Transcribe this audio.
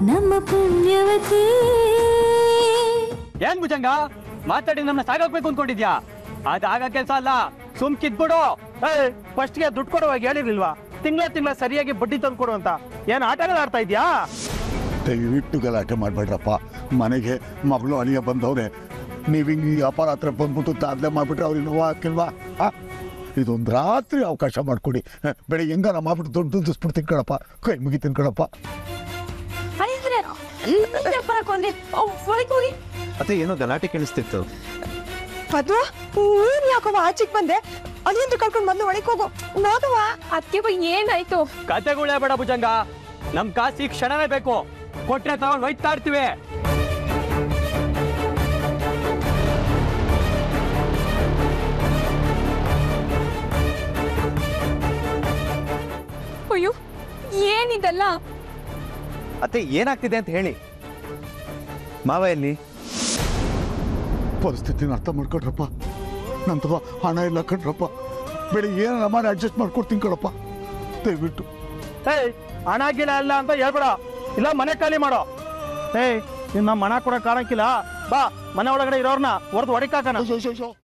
ನಮ್ಮ ಪುಣ್ಯವತಿ ಏನ್ ಭುಜಂಗ ಮಾತಾಡಿ ನಮ್ಮನ್ನ ಸಾಗಾಕ್ಬೇಕು ಅನ್ಕೊಂಡಿದ್ಯಾ ಅದಾಗ ಕೆಲ್ಸ ಅಲ್ಲ ಸುಮ್ ಕಿದ್ಬಿಡು ಫಸ್ಟ್ಗೆ ದುಡ್ಡು ಕೊಡುವಾಗ ಹೇಳಿರ್ಲಿಲ್ವಾ ತಿಂಗಳ ತಿಂಗಳ ಸರಿಯಾಗಿ ಬಡ್ಡಿ ತಂದು ಕೊಡು ಅಂತ ಏನ್ ಆಟಗಳು ಆಡ್ತಾ ಇದ್ಯಾ ದಯವಿಟ್ಟು ಗಲಾಟೆ ಮಾಡಬೇಡ್ರಪ್ಪ ಮನೆಗೆ ಮಗಳು ಅಳಿಯ ಬಂದವ್ರೆ ನೀವು ಹಿಂಗೆ ಈ ವ್ಯಾಪಾರ ಹತ್ರ ಬಂದ್ಬಿಟ್ಟು ತಾದ್ಲೆ ಮಾಡ್ಬಿಟ್ರೆ ಅವ್ರಿಗೆ ನೋವು ಹಾಕಿಲ್ವಾ ಆ? ಇದೊಂದು ರಾತ್ರಿ ಅವಕಾಶ ಮಾಡಿಕೊಡಿ ಬೆಳಿಗ್ಗೆ ಹೆಂಗಾರ ಮಾಡ್ಬಿಟ್ಟು ದೊಡ್ಡ ದುಸ್ಬಿಡ್ತೀನಿ ಕಣಪ್ಪ ಕೈ ಮುಗಿತೀನಿ ಕಣಪ್ಪ ಒಳಗೆ ಹೋಗಿ ಅತ್ತೆ ಏನೋ ಗಲಾಟೆ ಕೇಳಿಸ್ತಿತ್ತು ಪದ್ಮ ನೀನ್ ಯಾಕವ್ವ ಆಚೆಗ್ ಬಂದೆ ಅದೇಂದ್ರ ಕರ್ಕೊಂಡ್ ಬಂದು ಒಳಗೆ ಹೋಗು ನೋದವ್ವ ಅದಕ್ಕೆ ಏನಾಯ್ತು ಕತೆಗಳೇ ಬೇಡ ಭುಜಂಗ ನಮ್ ಕಾಸು ಈ ಕ್ಷಣವೇ ಬೇಕು ಕೊಟ್ರೆ ತಗೊಂಡ್ ಹೋಯ್ತಾ ಇರ್ತೀವಿ ಅಯ್ಯೋ ಏನಿದಲ್ಲ ಅತ್ತೆ ಏನಾಗ್ತಿದೆ ಅಂತ ಹೇಳಿ ಮಾವ ಎಲ್ಲಿ ಪರಿಸ್ಥಿತಿನ ಅರ್ಥ ಮಾಡ್ಕೊಡ್ರಪ್ಪ ನಂತವ ಹಣ ಇಲ್ಲ ಕಣ್ರಪ್ಪ ಬೆಳಿಗ್ಗೆ ಏನಾರ ಮಾಡಿ ಅಡ್ಜಸ್ಟ್ ಮಾಡ್ಕೊಡ್ತೀನಿ ಕಣಪ್ಪ ದಯವಿಟ್ಟು ಏಯ್ ಹಣ ಗಿಲ ಇಲ್ಲ ಅಂತ ಹೇಳ್ಬೇಡ ಇಲ್ಲ ಮನೆ ಖಾಲಿ ಮಾಡೋ ಏಯ್ ನಿನ್ನ ಮನ ಕೂಡ ಕಾಣಕ್ಕಿಲ್ಲ ಬಾ ಮನೆ ಒಳಗಡೆ ಇರೋರ್ನ ಹೊರತು ಹೊಡಿಕಾಕನ ಅಯ್ಯೋ, ಅಯ್ಯೋ, ಅಯ್ಯೋ.